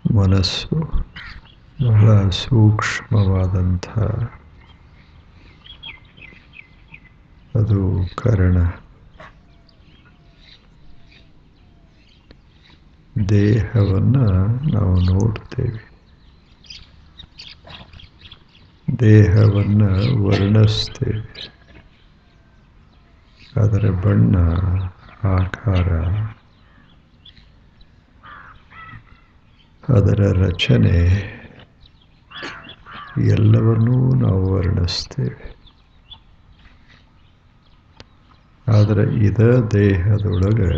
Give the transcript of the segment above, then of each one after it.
ಮನಸ್ಸು ಬಹಳ ಸೂಕ್ಷ್ಮವಾದಂಥ ಅದು ಕರಣ ದೇಹವನ್ನು ನಾವು ನೋಡ್ತೇವೆ ದೇಹವನ್ನು ವರ್ಣಿಸ್ತೇವೆ ಅದರ ಬಣ್ಣ ಆಕಾರ ಅದರ ರಚನೆ ಎಲ್ಲವನ್ನೂ ನಾವು ವರ್ಣಿಸ್ತೇವೆ ಆದರೆ ಇದ ದೇಹದೊಳಗೆ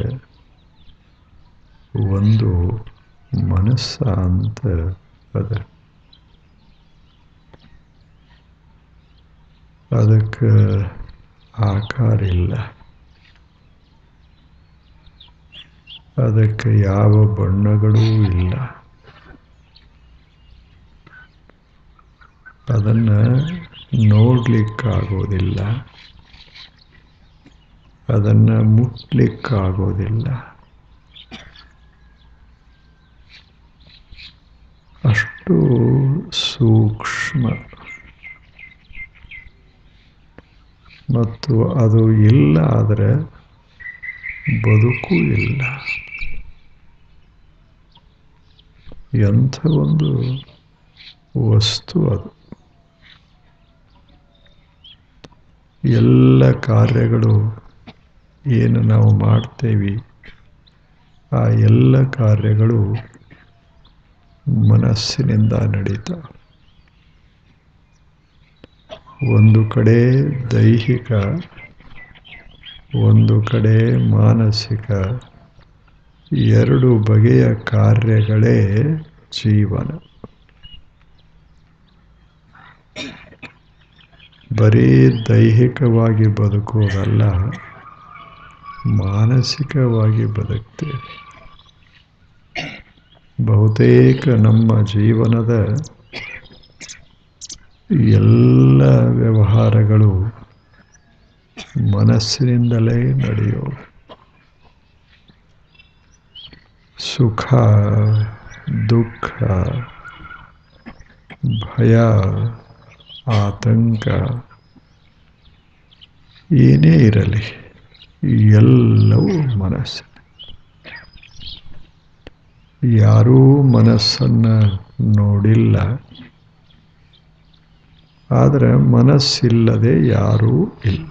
ಒಂದು ಮನಸ್ಸ ಅಂತ ಅದ ಅದಕ್ಕೆ ಆಕಾರ ಇಲ್ಲ ಅದಕ್ಕೆ ಯಾವ ಬಣ್ಣಗಳೂ ಇಲ್ಲ ಅದನ್ನು ನೋಡಲಿಕ್ಕಾಗೋದಿಲ್ಲ ಅದನ್ನು ಮುಟ್ಲಿಕ್ಕಾಗೋದಿಲ್ಲ ಅಷ್ಟು ಸೂಕ್ಷ್ಮ ಮತ್ತು ಅದು ಇಲ್ಲ ಆದರೆ ಬದುಕು ಇಲ್ಲ ಎಂಥ ಒಂದು ವಸ್ತು ಅದು ಎಲ್ಲ ಕಾರ್ಯಗಳು ಏನು ನಾವು ಮಾಡ್ತೇವೆ ಆ ಎಲ್ಲ ಕಾರ್ಯಗಳು ಮನಸ್ಸಿನಿಂದ ನಡೀತಾವೆ ಒಂದು ಕಡೆ ದೈಹಿಕ ಒಂದು ಕಡೆ ಮಾನಸಿಕ ಎರಡು ಬಗೆಯ ಕಾರ್ಯಗಳೇ ಜೀವನ ಬರೀ ದೈಹಿಕವಾಗಿ ಬದುಕುವುದಲ್ಲ ಮಾನಸಿಕವಾಗಿ ಬದುಕ್ತೇವೆ ಬಹುತೇಕ ನಮ್ಮ ಜೀವನದ ಎಲ್ಲ ವ್ಯವಹಾರಗಳು ಮನಸ್ಸಿನಿಂದಲೇ ನಡೆಯೋದು ಸುಖ ದುಃಖ ಭಯ ಆತಂಕ ಏನೇ ಇರಲಿ ಎಲ್ಲವೂ ಮನಸ್ಸು ಯಾರೂ ಮನಸ್ಸನ್ನು ನೋಡಿಲ್ಲ ಆದರೆ ಮನಸ್ಸಿಲ್ಲದೆ ಯಾರೂ ಇಲ್ಲ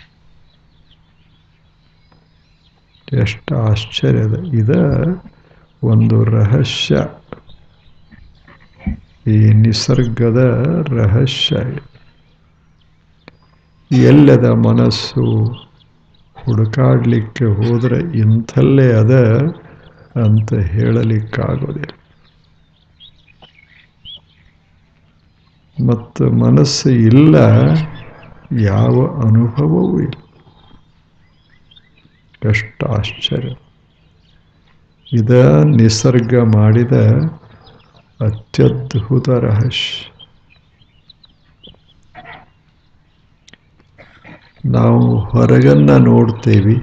ಎಷ್ಟು ಆಶ್ಚರ್ಯದ ಇದ ಒಂದು ರಹಸ್ಯ ಈ ನಿಸರ್ಗದ ರಹಸ್ಯ ಎಲ್ಲದ ಮನಸ್ಸು ಹುಡುಕಾಡಲಿಕ್ಕೆ ಹೋದರೆ ಇಂಥಲ್ಲೇ ಅದ ಅಂತ ಹೇಳಲಿಕ್ಕಾಗೋದಿಲ್ಲ ಮತ್ತು ಮನಸ್ಸು ಇಲ್ಲ ಯಾವ ಅನುಭವವೂ ಇಲ್ಲ ಎಷ್ಟು ಆಶ್ಚರ್ಯ ಇದ ನಿಸರ್ಗ ಮಾಡಿದ ಅತ್ಯದ್ಭುತ ರಹಸ್ಯ ನಾವು ಹೊರಗನ್ನ ನೋಡ್ತೇವೆ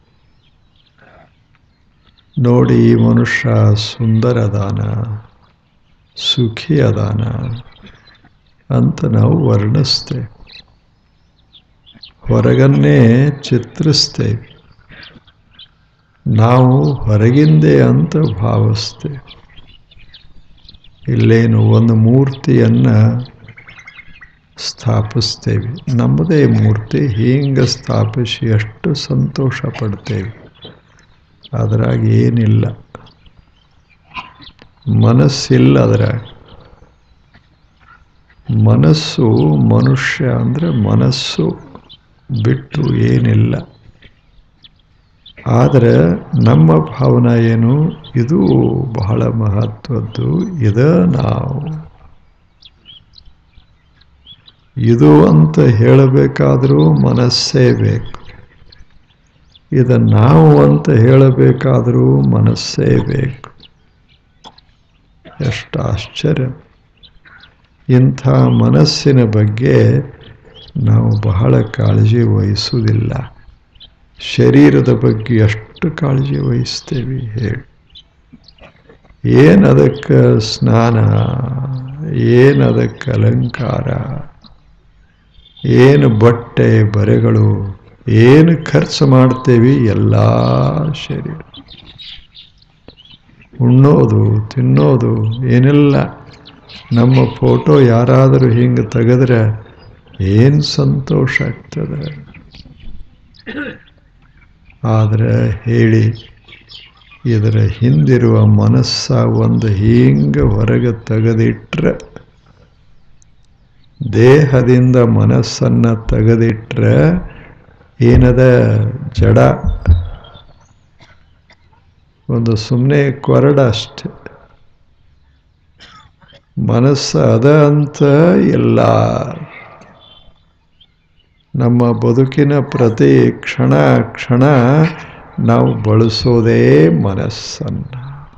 ನೋಡಿ ಈ ಮನುಷ್ಯ ಸುಂದರ ಅದಾನ ಸುಖಿ ಅದಾನ ಅಂತ ನಾವು ವರ್ಣಿಸ್ತೇವೆ ಹೊರಗನ್ನೇ ಚಿತ್ರಿಸ್ತೇವೆ ನಾವು ಹೊರಗಿಂದೆ ಅಂತ ಭಾವಿಸ್ತೇವೆ ಇಲ್ಲೇನು ಒಂದು ಮೂರ್ತಿಯನ್ನು ಸ್ಥಾಪಿಸ್ತೇವೆ ನಮ್ಮದೇ ಮೂರ್ತಿ ಹಿಂಗೆ ಸ್ಥಾಪಿಸಿ ಎಷ್ಟು ಸಂತೋಷ ಪಡ್ತೇವೆ ಅದ್ರಾಗ ಏನಿಲ್ಲ ಮನಸ್ಸಿಲ್ಲ ಅದ್ರಾಗ ಮನಸ್ಸು ಮನುಷ್ಯ ಅಂದರೆ ಮನಸ್ಸು ಬಿಟ್ಟು ಏನಿಲ್ಲ ಆದರೆ ನಮ್ಮ ಭಾವನಾ ಏನು ಇದು ಬಹಳ ಮಹತ್ವದ್ದು ಇದ ನಾವು ಇದು ಅಂತ ಹೇಳಬೇಕಾದರೂ ಮನಸ್ಸೇ ಬೇಕು ಇದು ನಾವು ಅಂತ ಹೇಳಬೇಕಾದರೂ ಮನಸ್ಸೇ ಬೇಕು ಎಷ್ಟು ಆಶ್ಚರ್ಯ ಇಂಥ ಮನಸ್ಸಿನ ಬಗ್ಗೆ ನಾವು ಬಹಳ ಕಾಳಜಿ ವಹಿಸುವುದಿಲ್ಲ ಶರೀರದ ಬಗ್ಗೆ ಎಷ್ಟು ಕಾಳಜಿ ವಹಿಸ್ತೇವೆ ಹೇಳಿ ಏನದಕ್ಕೆ ಸ್ನಾನ ಏನದಕ್ಕೆ ಅಲಂಕಾರ ಏನು ಬಟ್ಟೆ ಬರೆಗಳು ಏನು ಖರ್ಚು ಮಾಡ್ತೇವಿ ಎಲ್ಲ ಶರೀರ ಉಣ್ಣೋದು ತಿನ್ನೋದು ಏನೆಲ್ಲ ನಮ್ಮ ಫೋಟೋ ಯಾರಾದರೂ ಹಿಂಗೆ ತೆಗೆದ್ರೆ ಏನು ಸಂತೋಷ ಆಗ್ತದೆ ಆದರೆ ಹೇಳಿ ಇದರ ಹಿಂದಿರುವ ಮನಸ್ಸ ಒಂದು ಹಿಂಗೆ ಹೊರಗೆ ತೆಗೆದಿಟ್ರೆ ದೇಹದಿಂದ ಮನಸ್ಸನ್ನು ತೆಗೆದಿಟ್ರೆ ಏನದ ಜಡ ಒಂದು ಸುಮ್ಮನೆ ಕೊರಡ ಅಷ್ಟೆ ಮನಸ್ಸು ಅದ ಅಂತ ಎಲ್ಲ ನಮ್ಮ ಬದುಕಿನ ಪ್ರತಿ ಕ್ಷಣ ಕ್ಷಣ ನಾವು ಬಳಸೋದೇ ಮನಸ್ಸನ್ನು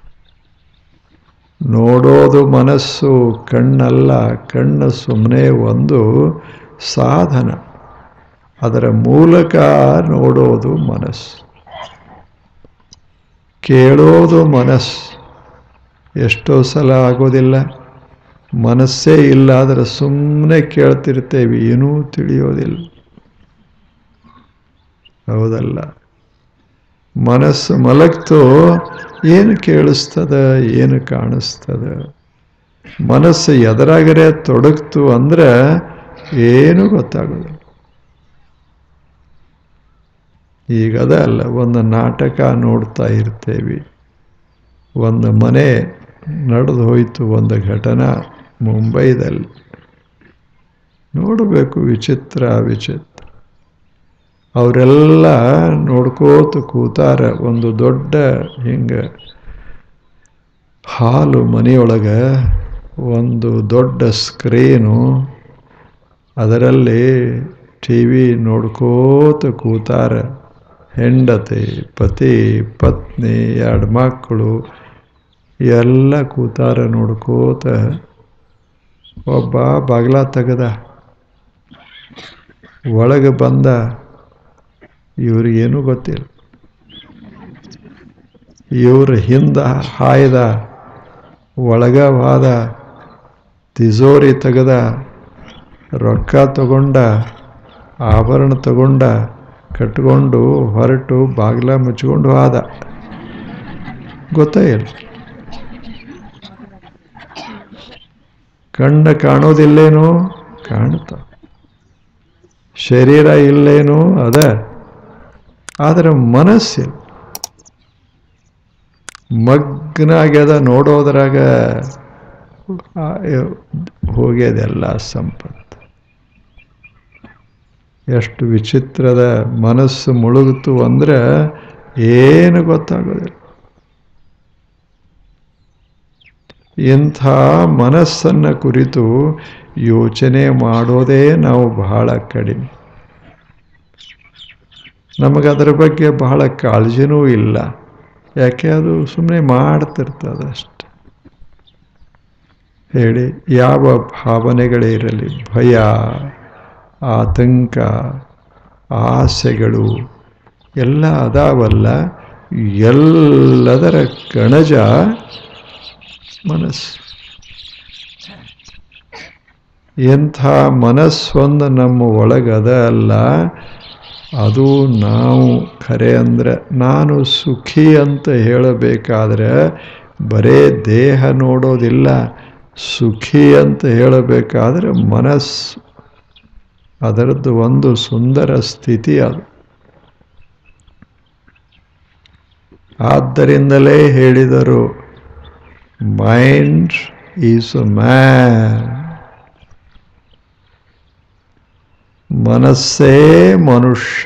ನೋಡೋದು ಮನಸ್ಸು ಕಣ್ಣಲ್ಲ ಕಣ್ಣು ಸುಮ್ಮನೆ ಒಂದು ಸಾಧನ ಅದರ ಮೂಲಕ ನೋಡೋದು ಮನಸ್ಸು ಕೇಳೋದು ಮನಸ್ಸು ಎಷ್ಟೋ ಸಲ ಆಗೋದಿಲ್ಲ ಮನಸ್ಸೇ ಇಲ್ಲ ಆದರೆ ಸುಮ್ಮನೆ ಕೇಳ್ತಿರ್ತೇವೆ ಏನೂ ತಿಳಿಯೋದಿಲ್ಲ ಹೌದಲ್ಲ ಮನಸ್ಸು ಮಲಗ್ತು ಏನು ಕೇಳಿಸ್ತದ ಏನು ಕಾಣಿಸ್ತದ ಮನಸ್ಸು ಎದರಾಗರೆ ತೊಡಗ್ತು ಅಂದ್ರೆ ಏನೂ ಗೊತ್ತಾಗೋದಿಲ್ಲ ಈಗದ ಅಲ್ಲ ಒಂದು ನಾಟಕ ನೋಡ್ತಾ ಇರ್ತೇವೆ ಒಂದು ಮನೆ ನಡೆದು ಹೋಯಿತು ಒಂದು ಘಟನಾ ಮುಂಬೈದಲ್ಲಿ ನೋಡಬೇಕು ವಿಚಿತ್ರ ವಿಚಿತ್ರ ಅವರೆಲ್ಲ ನೋಡ್ಕೋತ ಕೂತಾರ ಒಂದು ದೊಡ್ಡ ಹಿಂಗೆ ಹಾಲು ಮನೆಯೊಳಗೆ ಒಂದು ದೊಡ್ಡ ಸ್ಕ್ರೀನು ಅದರಲ್ಲಿ ಟಿ ವಿ ನೋಡ್ಕೋತ ಕೂತಾರ ಹೆಂಡತಿ ಪತಿ ಪತ್ನಿ ಎರಡು ಮಕ್ಕಳು ಎಲ್ಲ ಕೂತಾರ ನೋಡ್ಕೋತ ಒಬ್ಬ ಬಾಗ್ಲ ತೆಗದ ಒಳಗೆ ಬಂದ ಇವ್ರಿಗೇನು ಗೊತ್ತಿಲ್ಲ ಇವ್ರ ಹಿಂದ ಹಾಯ್ದ ಒಳಗ ವಾದ ತಿಜೋರಿ ತೆಗೆದ ರೊಕ್ಕ ತಗೊಂಡ ಆಭರಣ ತಗೊಂಡ ಕಟ್ಕೊಂಡು ಹೊರಟು ಬಾಗಿಲ ಮುಚ್ಕೊಂಡು ಹೋದ ಗೊತ್ತೇ ಇಲ್ಲ ಕಣ್ಣ ಕಾಣೋದಿಲ್ಲೇನೋ ಕಾಣ್ತ ಶರೀರ ಇಲ್ಲೇನೋ ಅದ ಆದರೆ ಮನಸ್ಸಿಲ್ಲ ಮಗ್ನಾಗ್ಯದ ನೋಡೋದ್ರಾಗ ಹೋಗ್ಯದೆಲ್ಲ ಸಂಪತ್ತು ಎಷ್ಟು ವಿಚಿತ್ರದ ಮನಸ್ಸು ಮುಳುಗಿತು ಅಂದ್ರೆ ಏನು ಗೊತ್ತಾಗೋದಿಲ್ಲ ಇಂಥ ಮನಸ್ಸನ್ನು ಕುರಿತು ಯೋಚನೆ ಮಾಡೋದೇ ನಾವು ಬಹಳ ಕಡಿಮೆ ನಮಗೆ ಅದರ ಬಗ್ಗೆ ಬಹಳ ಕಾಳಜಿನೂ ಇಲ್ಲ ಯಾಕೆ ಅದು ಸುಮ್ಮನೆ ಮಾಡ್ತಿರ್ತದೆ ಅಷ್ಟೆ ಹೇಳಿ ಯಾವ ಭಾವನೆಗಳೇ ಇರಲಿ ಭಯ ಆತಂಕ ಆಸೆಗಳು ಎಲ್ಲ ಅದಾವಲ್ಲ ಎಲ್ಲದರ ಕಣಜ ಮನಸ್ಸು ಎಂಥ ಮನಸ್ಸೊಂದು ನಮ್ಮ ಒಳಗದ ಅಲ್ಲ ಅದು ನಾವು ಖರೆ ಅಂದರೆ ನಾನು ಸುಖಿ ಅಂತ ಹೇಳಬೇಕಾದ್ರೆ ಬರೇ ದೇಹ ನೋಡೋದಿಲ್ಲ ಸುಖಿ ಅಂತ ಹೇಳಬೇಕಾದ್ರೆ ಮನಸ್ಸು ಅದರದ್ದು ಒಂದು ಸುಂದರ ಸ್ಥಿತಿ ಅದು ಆದ್ದರಿಂದಲೇ ಹೇಳಿದರು ಮೈಂಡ್ ಈಸ್ ಮ್ಯಾನ್ ಮನಸ್ಸೇ ಮನುಷ್ಯ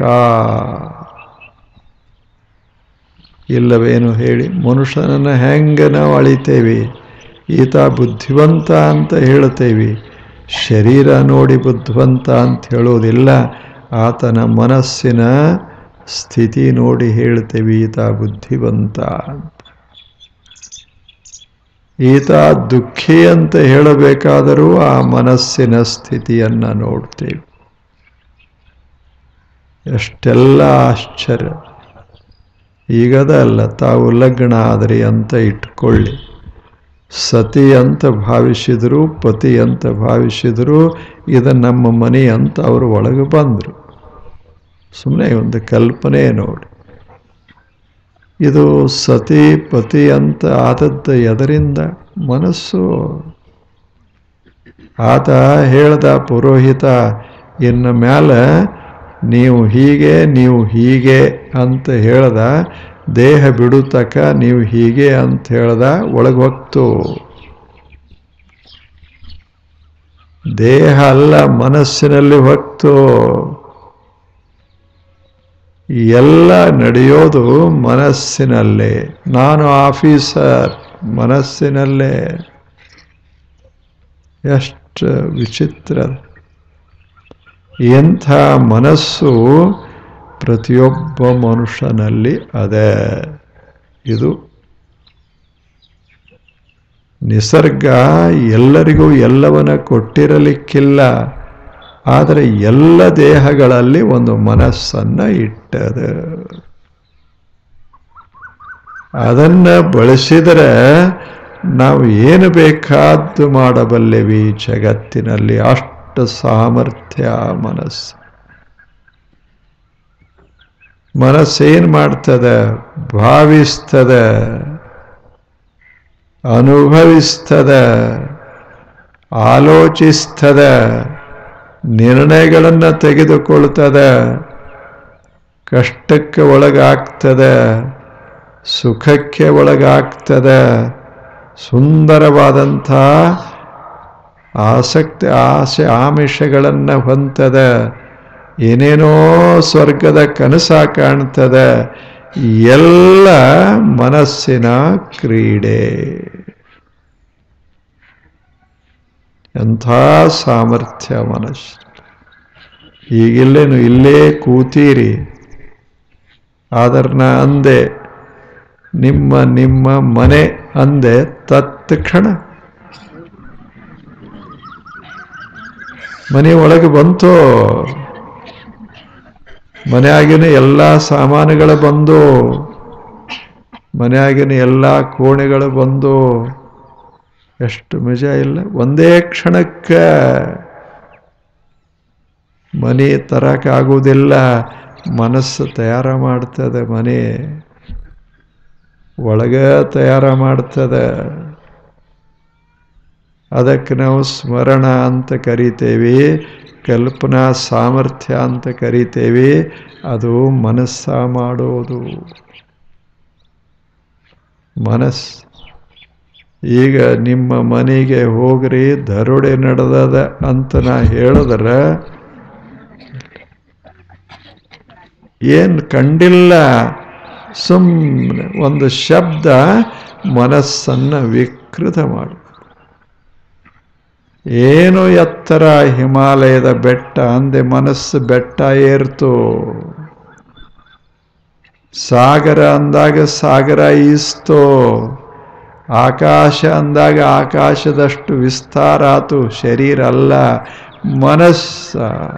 ಇಲ್ಲವೇನು ಹೇಳಿ ಮನುಷ್ಯನನ್ನು ಹೆಂಗೆ ನಾವು ಅಳಿತೇವೆ ಈತ ಬುದ್ಧಿವಂತ ಅಂತ ಹೇಳ್ತೇವೆ ಶರೀರ ನೋಡಿ ಬುದ್ಧಿವಂತ ಅಂತ ಹೇಳೋದಿಲ್ಲ ಆತನ ಮನಸ್ಸಿನ ಸ್ಥಿತಿ ನೋಡಿ ಹೇಳ್ತೇವೆ ಈತ ಬುದ್ಧಿವಂತ ಅಂತ ಈತ ದುಃಖಿ ಅಂತ ಹೇಳಬೇಕಾದರೂ ಆ ಮನಸ್ಸಿನ ಸ್ಥಿತಿಯನ್ನು ನೋಡ್ತೇವೆ ಎಷ್ಟೆಲ್ಲ ಆಶ್ಚರ್ಯ ಈಗದ ಅಲ್ಲ ತಾವು ಲಗ್ನ ಆದ್ರಿ ಅಂತ ಇಟ್ಕೊಳ್ಳಿ ಸತಿ ಅಂತ ಭಾವಿಸಿದರು ಪತಿ ಅಂತ ಭಾವಿಸಿದರು ಇದು ನಮ್ಮ ಮನೆ ಅಂತ ಅವರು ಒಳಗೆ ಬಂದರು ಸುಮ್ಮನೆ ಒಂದು ಕಲ್ಪನೆ ನೋಡಿ ಇದು ಸತಿ ಪತಿ ಅಂತ ಆದದ್ದು ಎದರಿಂದ ಮನಸ್ಸು ಆತ ಹೇಳ್ದ ಪುರೋಹಿತ ಇನ್ನು ಮೇಲೆ ನೀವು ಹೀಗೆ ನೀವು ಹೀಗೆ ಅಂತ ಹೇಳ್ದ ದೇಹ ಬಿಡುತ್ತಕ ನೀವು ಹೀಗೆ ಅಂತ ಹೇಳ್ದ ಒಳಗೆ ಹೊಕ್ತು ದೇಹ ಅಲ್ಲ ಮನಸ್ಸಿನಲ್ಲಿ ಹೊಕ್ತು ಎಲ್ಲ ನಡೆಯೋದು ಮನಸ್ಸಿನಲ್ಲೇ ನಾನು ಆಫೀಸರ್ ಮನಸ್ಸಿನಲ್ಲೇ ಎಷ್ಟು ವಿಚಿತ್ರ ಎಂಥ ಮನಸ್ಸು ಪ್ರತಿಯೊಬ್ಬ ಮನುಷ್ಯನಲ್ಲಿ ಅದೇ ಇದು ನಿಸರ್ಗ ಎಲ್ಲರಿಗೂ ಎಲ್ಲವನ್ನ ಕೊಟ್ಟಿರಲಿಕ್ಕಿಲ್ಲ ಆದರೆ ಎಲ್ಲ ದೇಹಗಳಲ್ಲಿ ಒಂದು ಮನಸ್ಸನ್ನು ಇಟ್ಟದ ಅದನ್ನು ಬಳಸಿದರೆ ನಾವು ಏನು ಬೇಕಾದ್ದು ಮಾಡಬಲ್ಲೆವಿ ಜಗತ್ತಿನಲ್ಲಿ ಅಷ್ಟು ಸಾಮರ್ಥ್ಯ ಮನಸ್ಸು ಮನಸ್ಸೇನು ಮಾಡ್ತದೆ ಭಾವಿಸ್ತದೆ ಅನುಭವಿಸ್ತದೆ ಆಲೋಚಿಸ್ತದೆ ನಿರ್ಣಯಗಳನ್ನು ತೆಗೆದುಕೊಳ್ತದೆ ಕಷ್ಟಕ್ಕೆ ಒಳಗಾಗ್ತದೆ ಸುಖಕ್ಕೆ ಒಳಗಾಗ್ತದೆ ಸುಂದರವಾದಂಥ ಆಸಕ್ತಿ ಆಸೆ ಆಮಿಷಗಳನ್ನು ಹೊಂತದೆ ಏನೇನೋ ಸ್ವರ್ಗದ ಕನಸ ಕಾಣ್ತದೆ ಎಲ್ಲ ಮನಸ್ಸಿನ ಕ್ರೀಡೆ ಎಂಥ ಸಾಮರ್ಥ್ಯ ಮನಸ್ಸು ಈಗಿಲ್ಲೇನು ಇಲ್ಲೇ ಕೂತೀರಿ ಆದ್ರೆ ನಾ ಅಂದೆ ನಿಮ್ಮ ನಿಮ್ಮ ಮನೆ ಅಂದೆ ತತ್ಕ್ಷಣ ಮನೆ ಒಳಗೆ ಬಂತು ಮನೆಯಾಗಿನ ಎಲ್ಲ ಸಾಮಾನುಗಳು ಬಂದು ಮನೆಯಾಗಿನ ಎಲ್ಲ ಕೋಣೆಗಳು ಬಂದು ಎಷ್ಟು ಮಜಾ ಇಲ್ಲ ಒಂದೇ ಕ್ಷಣಕ್ಕೆ ಮನೆ ತರಕ್ಕಾಗುವುದಿಲ್ಲ ಮನಸ್ಸು ತಯಾರ ಮಾಡ್ತದೆ ಮನೆ ಒಳಗೆ ತಯಾರ ಮಾಡ್ತದೆ ಅದಕ್ಕೆ ನಾವು ಸ್ಮರಣ ಅಂತ ಕರಿತೇವೆ ಕಲ್ಪನಾ ಸಾಮರ್ಥ್ಯ ಅಂತ ಕರಿತೇವೆ ಅದು ಮನಸ್ಸ ಮಾಡೋದು ಮನಸ್ಸು ಈಗ ನಿಮ್ಮ ಮನೆಗೆ ಹೋಗ್ರಿ ದರೋಡೆ ನಡೆದದ ಅಂತ ನಾ ಹೇಳಿದ್ರೆ ಏನು ಕಂಡಿಲ್ಲ ಸುಮ್ಮನೆ ಒಂದು ಶಬ್ದ ಮನಸ್ಸನ್ನು ವಿಕೃತ ಮಾಡು ಏನು ಎತ್ತರ ಹಿಮಾಲಯದ ಬೆಟ್ಟ ಅಂದೆ ಮನಸ್ಸು ಬೆಟ್ಟ ಏರ್ತು ಸಾಗರ ಅಂದಾಗ ಸಾಗರ ಈಸ್ತು ಆಕಾಶ ಅಂದಾಗ ಆಕಾಶದಷ್ಟು ವಿಸ್ತಾರ ಆತು ಶರೀರ ಅಲ್ಲ ಮನಸ್ಸ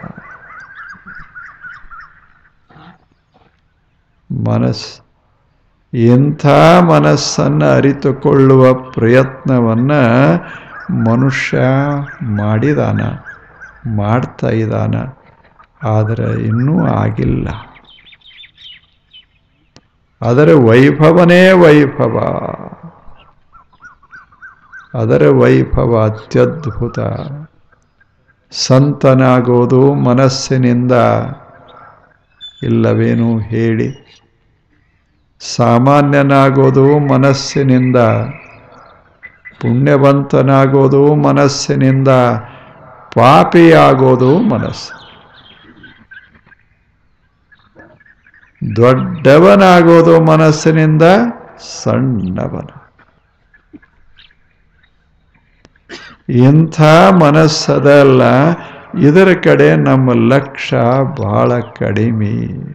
ಮನಸ್ಸು ಇಂಥ ಮನಸ್ಸನ್ನು ಅರಿತುಕೊಳ್ಳುವ ಪ್ರಯತ್ನವನ್ನು ಮನುಷ್ಯ ಮಾಡಿದಾನ ಮಾಡ್ತಾ ಇದ್ದಾನ ಆದರೆ ಇನ್ನೂ ಆಗಿಲ್ಲ ಅದರ ವೈಭವನೇ ವೈಭವ ಅದರ ವೈಭವ ಅತ್ಯದ್ಭುತ ಸಂತನಾಗೋದು ಮನಸ್ಸಿನಿಂದ ಇಲ್ಲವೇನು ಹೇಳಿ ಸಾಮಾನ್ಯನಾಗೋದು ಮನಸ್ಸಿನಿಂದ ಪುಣ್ಯವಂತನಾಗೋದು ಮನಸ್ಸಿನಿಂದ ಪಾಪಿಯಾಗೋದು ಮನಸ್ಸು ದೊಡ್ಡವನಾಗೋದು ಮನಸ್ಸಿನಿಂದ ಸಣ್ಣವನ ಇಂಥ ಮನಸ್ಸದಲ್ಲ ಇದರ ಕಡೆ ನಮ್ಮ ಲಕ್ಷ್ಯ ಬಹಳ ಕಡಿಮೆ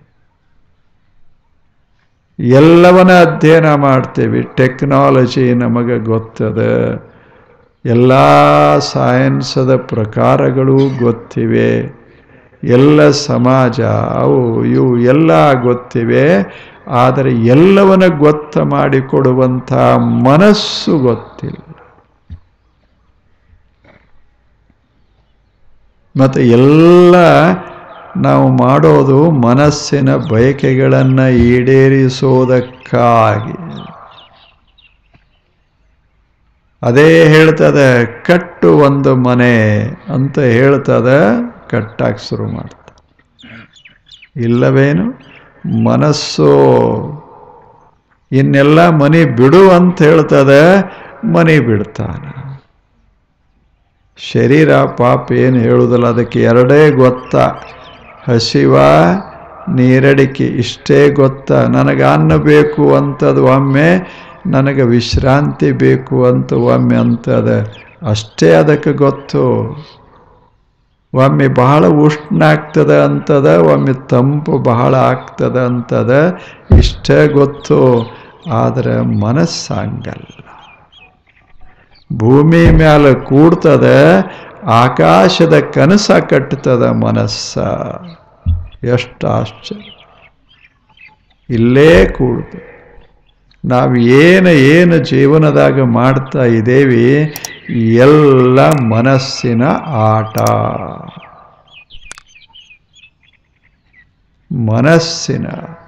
ಎಲ್ಲವನ್ನ ಅಧ್ಯಯನ ಮಾಡ್ತೀವಿ ಟೆಕ್ನಾಲಜಿ ನಮಗೆ ಗೊತ್ತದ ಎಲ್ಲ ಸೈನ್ಸದ ಪ್ರಕಾರಗಳು ಗೊತ್ತಿವೆ ಎಲ್ಲ ಸಮಾಜ ಅವು ಇವು ಎಲ್ಲ ಗೊತ್ತಿವೆ ಆದರೆ ಎಲ್ಲವನ್ನ ಗೊತ್ತ ಮಾಡಿಕೊಡುವಂಥ ಮನಸ್ಸು ಗೊತ್ತಿಲ್ಲ ಮತ್ತು ಎಲ್ಲ ನಾವು ಮಾಡೋದು ಮನಸ್ಸಿನ ಬಯಕೆಗಳನ್ನು ಈಡೇರಿಸೋದಕ್ಕಾಗಿ ಅದೇ ಹೇಳ್ತದೆ ಕಟ್ಟು ಒಂದು ಮನೆ ಅಂತ ಹೇಳ್ತದೆ ಕಟ್ಟಾಕ್ ಶುರು ಮಾಡ್ತದೆ ಇಲ್ಲವೇನು ಮನಸ್ಸು ಇನ್ನೆಲ್ಲ ಮನೆ ಬಿಡು ಅಂತ ಹೇಳ್ತದೆ ಮನೆ ಬಿಡ್ತಾನೆ ಶರೀರ ಪಾಪ ಏನು ಹೇಳುವುದಿಲ್ಲ ಅದಕ್ಕೆ ಎರಡೇ ಗೊತ್ತಾ ಹಸಿವ ನೀರಡಿಕೆ ಇಷ್ಟೇ ಗೊತ್ತಾ ನನಗೆ ಅನ್ನ ಬೇಕು ಅಂತದು ಒಮ್ಮೆ ನನಗೆ ವಿಶ್ರಾಂತಿ ಬೇಕು ಅಂತ ಒಮ್ಮೆ ಅಂತದ ಅಷ್ಟೇ ಅದಕ್ಕೆ ಗೊತ್ತು ಒಮ್ಮೆ ಬಹಳ ಉಷ್ಣ ಆಗ್ತದೆ ಅಂತದ ಒಮ್ಮೆ ತಂಪು ಬಹಳ ಆಗ್ತದೆ ಅಂತದ ಇಷ್ಟೇ ಗೊತ್ತು ಆದರೆ ಮನಸ್ಸಂಗಲ್ಲ ಭೂಮಿ ಮೇಲೆ ಕೂಡ್ತದೆ ಆಕಾಶದ ಕನಸ ಕಟ್ಟುತ್ತದೆ ಮನಸ್ಸ ಎಷ್ಟು ಆಶ್ಚರ್ಯ ಇಲ್ಲೇ ಕೂಡ್ತು ನಾವು ಏನು ಏನು ಜೀವನದಾಗ ಮಾಡ್ತಾ ಇದ್ದೇವೆ ಎಲ್ಲ ಮನಸ್ಸಿನ ಆಟ ಮನಸ್ಸಿನ